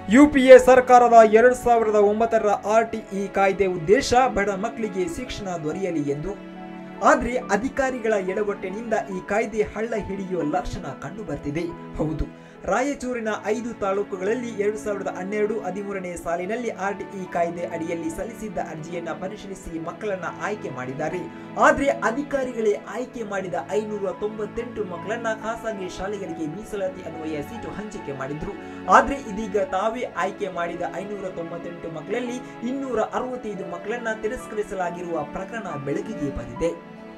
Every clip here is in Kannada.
ಯುಪಿಎ ಸರ್ಕಾರದ ಎರಡು ಸಾವಿರದ ಒಂಬತ್ತರ ಆರ್ಟಿಇ ಕಾಯ್ದೆ ಉದ್ದೇಶ ಬಡ ಮಕ್ಕಳಿಗೆ ಶಿಕ್ಷಣ ದೊರೆಯಲಿ ಎಂದು ಆದ್ರೆ ಅಧಿಕಾರಿಗಳ ಎಡವಟ್ಟಿನಿಂದ ಈ ಕಾಯ್ದೆ ಹಳ್ಳ ಹಿಡಿಯುವ ಲಕ್ಷಣ ಕಂಡು ಬರ್ತಿದೆ ಹೌದು ರಾಯಚೂರಿನ ಐದು ತಾಲೂಕುಗಳಲ್ಲಿ ಎರಡು ಸಾವಿರದ ಹನ್ನೆರಡು ಹದಿಮೂರನೇ ಸಾಲಿನಲ್ಲಿ ಆರ್ಟಿಇ ಕಾಯ್ದೆ ಅಡಿಯಲ್ಲಿ ಸಲ್ಲಿಸಿದ್ದ ಅರ್ಜಿಯನ್ನ ಪರಿಶೀಲಿಸಿ ಮಕ್ಕಳನ್ನ ಆಯ್ಕೆ ಮಾಡಿದ್ದಾರೆ ಆದ್ರೆ ಅಧಿಕಾರಿಗಳೇ ಆಯ್ಕೆ ಮಾಡಿದ ಐನೂರ ತೊಂಬತ್ತೆಂಟು ಮಕ್ಕಳನ್ನ ಖಾಸಗಿ ಶಾಲೆಗಳಿಗೆ ಮೀಸಲಾತಿ ಅನ್ವಯ ಸೀಟು ಹಂಚಿಕೆ ಮಾಡಿದ್ರು ಆದ್ರೆ ಇದೀಗ ತಾವೇ ಆಯ್ಕೆ ಮಾಡಿದ ಐನೂರ ತೊಂಬತ್ತೆಂಟು ಮಕ್ಕಳಲ್ಲಿ ಇನ್ನೂರ ಅರವತ್ತೈದು ಮಕ್ಕಳನ್ನ ತಿರಸ್ಕರಿಸಲಾಗಿರುವ ಪ್ರಕರಣ ಬೆಳಕಿಗೆ ಬಂದಿದೆ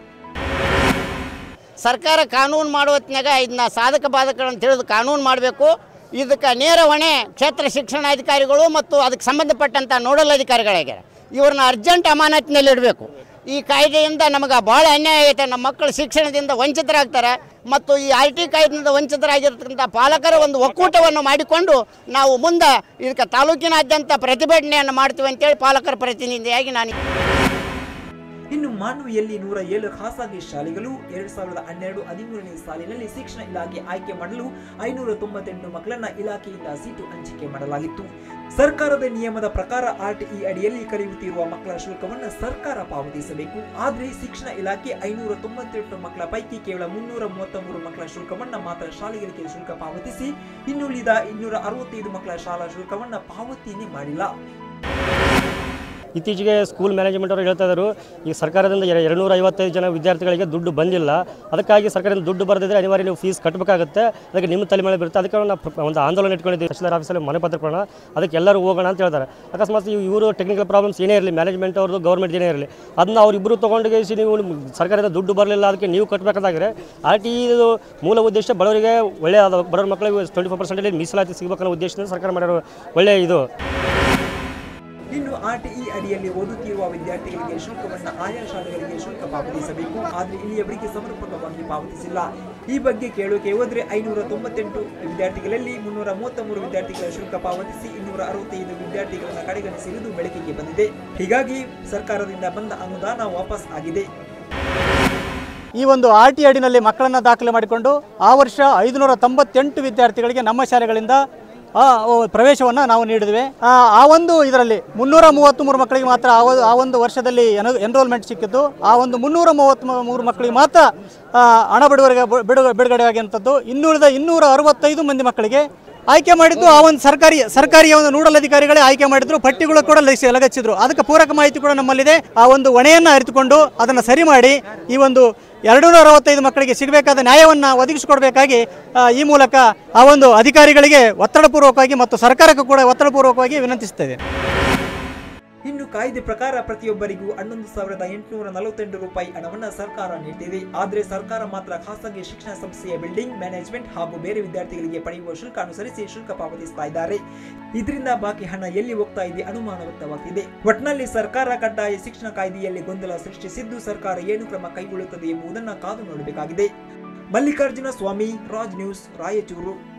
ಸರ್ಕಾರ ಕಾನೂನು ಮಾಡೋ ಹೊತ್ನ್ಯಾಗ ಇದನ್ನ ಸಾಧಕ ಬಾಧಕಗಳನ್ನು ತಿಳಿದು ಕಾನೂನು ಮಾಡಬೇಕು ಇದಕ್ಕೆ ನೇರ ಹೊಣೆ ಕ್ಷೇತ್ರ ಶಿಕ್ಷಣಾಧಿಕಾರಿಗಳು ಮತ್ತು ಅದಕ್ಕೆ ಸಂಬಂಧಪಟ್ಟಂಥ ನೋಡಲ್ ಅಧಿಕಾರಿಗಳಾಗ್ಯಾರ ಇವ್ರನ್ನ ಅರ್ಜೆಂಟ್ ಅಮಾನತಿನಲ್ಲಿ ಇಡಬೇಕು ಈ ಕಾಯ್ದೆಯಿಂದ ನಮಗೆ ಭಾಳ ಅನ್ಯಾಯ ಆಗೈತೆ ನಮ್ಮ ಮಕ್ಕಳು ಶಿಕ್ಷಣದಿಂದ ವಂಚಿತರಾಗ್ತಾರೆ ಮತ್ತು ಈ ಆರ್ ಟಿ ಕಾಯ್ದೆಯಿಂದ ವಂಚಿತರಾಗಿರ್ತಕ್ಕಂಥ ಪಾಲಕರ ಒಂದು ಒಕ್ಕೂಟವನ್ನು ಮಾಡಿಕೊಂಡು ನಾವು ಮುಂದೆ ಇದಕ್ಕೆ ತಾಲೂಕಿನಾದ್ಯಂತ ಪ್ರತಿಭಟನೆಯನ್ನು ಮಾಡ್ತೀವಿ ಅಂತೇಳಿ ಪಾಲಕರ ಪ್ರತಿನಿಧಿಯಾಗಿ ನಾನು ಇನ್ನು ಮಾನ್ವಿಯಲ್ಲಿ ನೂರ ಏಳು ಖಾಸಗಿ ಶಾಲೆಗಳು ಎರಡ್ ಸಾವಿರದ ಹನ್ನೆರಡು ಹದಿಮೂರನೇ ಸಾಲಿನಲ್ಲಿ ಶಿಕ್ಷಣ ಇಲಾಖೆ ಆಯ್ಕೆ ಮಾಡಲು ಐನೂರ ತೊಂಬತ್ತೆಂಟು ಮಕ್ಕಳನ್ನ ಇಲಾಖೆಯಿಂದ ಸೀಟು ಹಂಚಿಕೆ ಮಾಡಲಾಗಿತ್ತು ಸರ್ಕಾರದ ನಿಯಮದ ಪ್ರಕಾರ ಆರ್ಟಿಇ ಅಡಿಯಲ್ಲಿ ಕರೆಯುತ್ತಿರುವ ಮಕ್ಕಳ ಶುಲ್ಕವನ್ನು ಸರ್ಕಾರ ಪಾವತಿಸಬೇಕು ಆದ್ರೆ ಶಿಕ್ಷಣ ಇಲಾಖೆ ಐನೂರ ತೊಂಬತ್ತೆಂಟು ಮಕ್ಕಳ ಪೈಕಿ ಕೇವಲ ಮುನ್ನೂರ ಮೂವತ್ತ ಮೂರು ಮಕ್ಕಳ ಶುಲ್ಕವನ್ನ ಮಾತ್ರ ಶಾಲೆಗಳಿಗೆ ಶುಲ್ಕ ಪಾವತಿಸಿ ಇನ್ನುಳಿದ ಇನ್ನೂರ ಅರವತ್ತೈದು ಮಕ್ಕಳ ಶಾಲಾ ಶುಲ್ಕವನ್ನ ಪಾವತಿನೇ ಮಾಡಿಲ್ಲ ಇತ್ತೀಚೆಗೆ ಸ್ಕೂಲ್ ಮ್ಯಾನೇಜ್ಮೆಂಟ್ ಅವರು ಹೇಳ್ತಾ ಇದ್ದಾರೆ ಈ ಸರ್ಕಾರದಿಂದ ಎರ- ಎರಡುನೂರ ಐವತ್ತೈದು ಜನ ವಿದ್ಯಾರ್ಥಿಗಳಿಗೆ ದುಡ್ಡು ಬಂದಿಲ್ಲ ಅದಕ್ಕಾಗಿ ಸರ್ಕಾರದಿಂದ ದುಡ್ಡು ಬರದಿದ್ರೆ ಅನಿವಾರ್ಯ ನೀವು ಫೀಸ್ ಕಟ್ಟಬೇಕಾಗುತ್ತೆ ಅದಕ್ಕೆ ನಿಮ್ಮ ತಲೆ ಮೇಲೆ ಬರುತ್ತೆ ಅದಕ್ಕೆ ನಾವು ಪ್ರ- ಒಂದು ಆಂದೋಲನ ಇಟ್ಕೊಂಡಿದ್ದೀವಿ ತಹಶೀಲ್ದಾರ್ ಆಫೀಸಲ್ಲಿ ಮನೆ ಪತ್ರ ಕೊಡೋಣ ಅದಕ್ಕೆ ಎಲ್ಲರೂ ಹೋಗೋಣ ಅಂತ ಹೇಳ್ತಾರೆ ಅಕಸ್ಮಾತ್ ಇವ್- ಇವರು ಟೆಕ್ನಿಕಲ್ ಪ್ರಾಬ್ಲಮ್ಸ್ ಏನೇ ಇರಲಿ ಮ್ಯಾನೇಜ್ಮೆಂಟ್ ಅವ್ರದ್ದು ಗೌರ್ಮೆಂಟ್ ಏನೇ ಇರಲಿ ಅದನ್ನ ಅವ್ರು ಇಬ್ಬರು ತೊಗೊಂಡೋಗಿ ನೀವು ಸರ್ಕಾರದಿಂದ ದುಡ್ಡು ಬರಲಿಲ್ಲ ಅದಕ್ಕೆ ನೀವು ಕಟ್ಟಬೇಕಾದ್ರೆ ಆರ್ ಟಿ ಇದು ಮೂಲ ಉದ್ದೇಶ ಬಡವರಿಗೆ ಒಳ್ಳೆಯ ಬಡವರ ಮಕ್ಕಳಿಗೆ ಟ್ವೆಂಟಿ ಫೋರ್ ಪರ್ಸೆಂಟಲ್ಲಿ ಮೀಸಲಾತಿ ಸಿಗಬೇಕನ್ನೋ ಉದ್ದೇಶದಿಂದ ಸರ್ಕಾರ ಮಾಡಿರೋ ಒಳ್ಳೆಯ ಇದು ಇನ್ನು ಆರ್ಟಿಇ ಅಡಿಯಲ್ಲಿ ಓದುತ್ತಿರುವ ವಿದ್ಯಾರ್ಥಿಗಳಿಗೆ ಶುಲ್ಕವನ್ನ ಆಯಾ ಶಾಲೆಗಳಿಗೆ ಶುಲ್ಕ ಪಾವತಿಸಬೇಕು ಆದರೆ ಇಲ್ಲಿಯವರೆಗೆ ಸಮರ್ಪಕವಾಗಿ ಪಾವತಿಸಿಲ್ಲ ಈ ಬಗ್ಗೆ ಕೇಳೋಕೆ ಹೋದ್ರೆ ಐನೂರ ತೊಂಬತ್ತೆಂಟು ವಿದ್ಯಾರ್ಥಿಗಳಲ್ಲಿ ಮುನ್ನೂರ ಮೂವತ್ತ ಮೂರು ವಿದ್ಯಾರ್ಥಿಗಳ ಶುಲ್ಕ ಪಾವತಿಸಿ ಇನ್ನೂರ ಅರವತ್ತೈದು ವಿದ್ಯಾರ್ಥಿಗಳನ್ನ ಕಡೆಗಣಿಸಿರುವುದು ಬೆಳಕಿಗೆ ಬಂದಿದೆ ಹೀಗಾಗಿ ಸರ್ಕಾರದಿಂದ ಬಂದ ಅನುದಾನ ವಾಪಸ್ ಆಗಿದೆ ಈ ಒಂದು ಆರ್ ಟಿ ಅಡಿನಲ್ಲಿ ಮಕ್ಕಳನ್ನು ದಾಖಲೆ ಮಾಡಿಕೊಂಡು ಆ ವರ್ಷ ಐದುನೂರ ತೊಂಬತ್ತೆಂಟು ವಿದ್ಯಾರ್ಥಿಗಳಿಗೆ ನಮ್ಮ ಶಾಲೆಗಳಿಂದ ಆ, ಓ, ಪ್ರವೇಶವನ್ನು ನಾವು ನೀಡಿದ್ವಿ ಆ, ಆ ಒಂದು ಇದರಲ್ಲಿ ಮುನ್ನೂರ ಮೂವತ್ತ್ಮೂರು ಮಕ್ಕಳಿಗೆ ಮಾತ್ರ ಆ ಒಂದು- ಆ ಒಂದು ವರ್ಷದಲ್ಲಿ ಎನ್ ಎನ್ರೋಲ್ಮೆಂಟ್ ಸಿಕ್ಕಿದ್ದು ಆ ಒಂದು ಮುನ್ನೂರ ಮೂವತ್ತ್ಮೂರು ಮಕ್ಕಳಿಗೆ ಮಾತ್ರ ಆ, ಹಣ ಬಿಡುಗಡೆ ಬಿಡುಗ ಬಿಡುಗಡೆ ಆಗಿರುವಂಥದ್ದು ಇನ್ನುಳಿದ ಇನ್ನೂರ ಅರವತ್ತೈದು ಮಂದಿ ಮಕ್ಕಳಿಗೆ ಆಯ್ಕೆ ಮಾಡಿದ್ದು ಆ ಒಂದು ಸರ್ಕಾರಿ ಸರ್ಕಾರಿಯ ಒಂದು ನೋಡಲ್ ಅಧಿಕಾರಿಗಳೇ ಆಯ್ಕೆ ಮಾಡಿದ್ರು ಪಟ್ಟಿಗಳು ಕೂಡ ಲಗಿಸಿ ಲಗಚ್ಚಿದ್ರು ಅದಕ್ಕೆ ಪೂರಕ ಮಾಹಿತಿ ಕೂಡ ನಮ್ಮಲ್ಲಿದೆ ಆ ಒಂದು ಹೊಣೆಯನ್ನು ಅರಿತುಕೊಂಡು ಅದನ್ನು ಸರಿ ಮಾಡಿ ಈ ಒಂದು ಎರಡುನೂರ ಅರವತ್ತೈದು ಮಕ್ಕಳಿಗೆ ಸಿಗಬೇಕಾದ ನ್ಯಾಯವನ್ನು ಒದಗಿಸಿಕೊಡಬೇಕಾಗಿ ಆ, ಈ ಮೂಲಕ ಆ ಒಂದು ಅಧಿಕಾರಿಗಳಿಗೆ ಒತ್ತಡಪೂರ್ವಕವಾಗಿ ಮತ್ತು ಸರ್ಕಾರಕ್ಕೂ ಕೂಡ ಒತ್ತಡಪೂರ್ವಕವಾಗಿ ವಿನಂತಿಸುತ್ತೇವೆ ಇನ್ನು ಕಾಯ್ದೆ ಪ್ರಕಾರ ಪ್ರತಿಯೊಬ್ಬರಿಗೂ ಹನ್ನೊಂದು ಸಾವಿರದ ಎಂಟುನೂರ ನಲವತ್ತೆಂಟು ರೂಪಾಯಿ ಹಣವನ್ನು ಸರ್ಕಾರ ನೀಡ್ತಿದೆ ಆದರೆ ಸರ್ಕಾರ ಮಾತ್ರ ಖಾಸಗಿ ಶಿಕ್ಷಣ ಸಂಸ್ಥೆಯ ಬಿಲ್ಡಿಂಗ್ ಮ್ಯಾನೇಜ್ಮೆಂಟ್ ಹಾಗೂ ಬೇರೆ ವಿದ್ಯಾರ್ಥಿಗಳಿಗೆ ಪಡೆಯುವ ಶುಲ್ಕ ಅನುಸರಿಸಿ ಶುಲ್ಕ ಪಾವತಿಸ್ತಾ ಇದ್ದಾರೆ ಇದರಿಂದ ಬಾಕಿ ಹಣ ಎಲ್ಲಿ ಹೋಗ್ತಾ ಇದೆ ಅನುಮಾನ ವ್ಯಕ್ತವಾಗ್ತಿದೆ ಒಟ್ನಲ್ಲಿ ಸರ್ಕಾರ ಕಡ್ಡಾಯ ಶಿಕ್ಷಣ ಕಾಯ್ದೆಯಲ್ಲಿ ಗೊಂದಲ ಸೃಷ್ಟಿಸಿದ್ದು ಸರ್ಕಾರ ಏನು ಕ್ರಮ ಕೈಗೊಳ್ಳುತ್ತದೆ ಎಂಬುದನ್ನು ಕಾದು ನೋಡಬೇಕಾಗಿದೆ ಮಲ್ಲಿಕಾರ್ಜುನ ಸ್ವಾಮಿ ರಾಜ್ ನ್ಯೂಸ್ ರಾಯಚೂರು